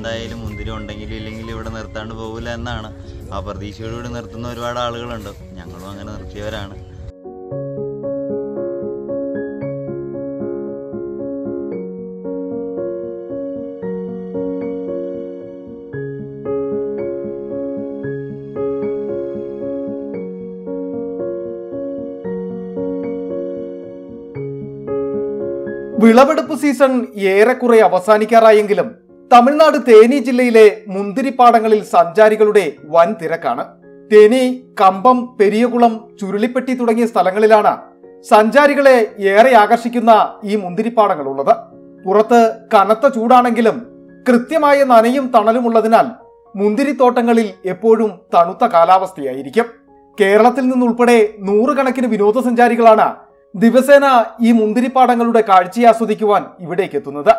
എന്തായാലും മുന്തിരി ഉണ്ടെങ്കിലും ഇല്ലെങ്കിലും ഇവിടെ നിർത്താണ്ട് പോകില്ല എന്നാണ് ആ പ്രതീക്ഷയോടുകൂടി നിർത്തുന്ന ഒരുപാട് ആളുകളുണ്ട് ഞങ്ങളും അങ്ങനെ നിർത്തിയവരാണ് വിളവെടുപ്പ് സീസൺ ഏറെക്കുറെ അവസാനിക്കാറായെങ്കിലും തമിഴ്നാട് തേനി ജില്ലയിലെ മുന്തിരിപ്പാടങ്ങളിൽ സഞ്ചാരികളുടെ വൻ തിരക്കാണ് തേനി കമ്പം പെരിയകുളം ചുരുളിപ്പെട്ടി തുടങ്ങിയ സ്ഥലങ്ങളിലാണ് സഞ്ചാരികളെ ഏറെ ആകർഷിക്കുന്ന ഈ മുന്തിരിപ്പാടങ്ങൾ ഉള്ളത് പുറത്ത് കനത്ത ചൂടാണെങ്കിലും കൃത്യമായ നനയും തണലും ഉള്ളതിനാൽ മുന്തിരിത്തോട്ടങ്ങളിൽ എപ്പോഴും തണുത്ത കാലാവസ്ഥയായിരിക്കും കേരളത്തിൽ നിന്നുൾപ്പെടെ നൂറുകണക്കിന് വിനോദസഞ്ചാരികളാണ് ദിവസേന ഈ മുന്തിരിപ്പാടങ്ങളുടെ കാഴ്ചയെ ആസ്വദിക്കുവാൻ ഇവിടേക്ക് എത്തുന്നത്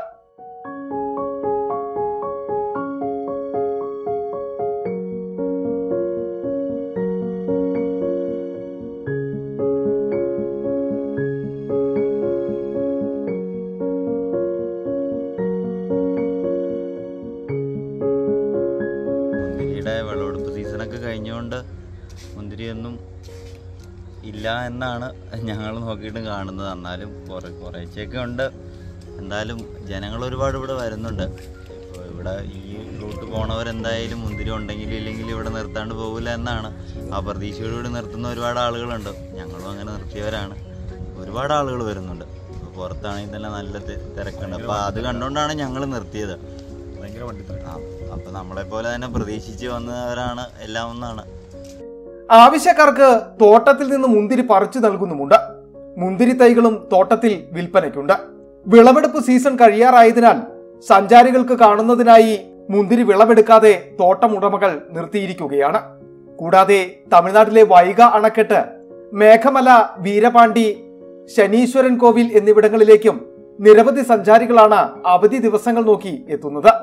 മുന്തിരിയുടെ വിളവെടുപ്പ് സീസണൊക്കെ കഴിഞ്ഞുകൊണ്ട് മുന്തിരിയൊന്നും ഇല്ല എന്നാണ് ഞങ്ങൾ നോക്കിയിട്ട് കാണുന്നത് എന്നാലും കുറേ കുറേശ്ശെയൊക്കെ ഉണ്ട് എന്തായാലും ജനങ്ങൾ ഒരുപാട് ഇവിടെ വരുന്നുണ്ട് ഇപ്പോൾ ഇവിടെ ഈ റൂട്ട് പോണവരെന്തായാലും മുന്തിരി ഉണ്ടെങ്കിലും ഇല്ലെങ്കിലും ഇവിടെ നിർത്താണ്ട് പോകില്ല എന്നാണ് ആ പ്രതീക്ഷയോടുകൂടി നിർത്തുന്ന ഒരുപാട് ആളുകളുണ്ട് ഞങ്ങളും അങ്ങനെ നിർത്തിയവരാണ് ഒരുപാട് ആളുകൾ വരുന്നുണ്ട് ഇപ്പോൾ പുറത്താണെങ്കിൽ തന്നെ നല്ല തി- തിരക്കുണ്ട് അപ്പോൾ അത് കണ്ടുകൊണ്ടാണ് ഞങ്ങൾ നിർത്തിയത് ഭയങ്കര വണ്ടി തിരക്ക്. ആ, അപ്പൊ നമ്മളെ പോലെ തന്നെ പ്രതീക്ഷിച്ച് വന്നവരാണ് എല്ലാം ഒന്നാണ് ആവശ്യക്കാർക്ക് തോട്ടത്തിൽ നിന്ന് മുന്തിരി പറിച്ചു നൽകുന്നുമുണ്ട് മുന്തിരി തൈകളും തോട്ടത്തിൽ വിൽപ്പനയ്ക്കുണ്ട് വിളവെടുപ്പ് സീസൺ കഴിയാറായതിനാൽ സഞ്ചാരികൾക്ക് കാണുന്നതിനായി മുന്തിരി വിളവെടുക്കാതെ തോട്ടം ഉടമകൾ നിർത്തിയിരിക്കുകയാണ് കൂടാതെ തമിഴ്നാട്ടിലെ വൈഗ അണക്കെട്ട് മേഘമല വീരപാണ്ടി ശനീശ്വരൻ കോവിൽ എന്നിവിടങ്ങളിലേക്കും നിരവധി സഞ്ചാരികളാണ് അവധി ദിവസങ്ങൾ നോക്കി എത്തുന്നത്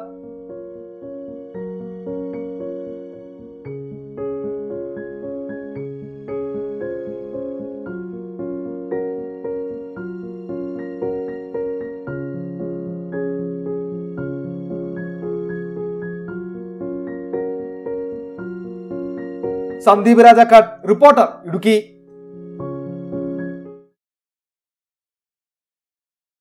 സന്ദീപ് രാജാക്കാട് റിപ്പോർട്ടർ ഇടുക്കി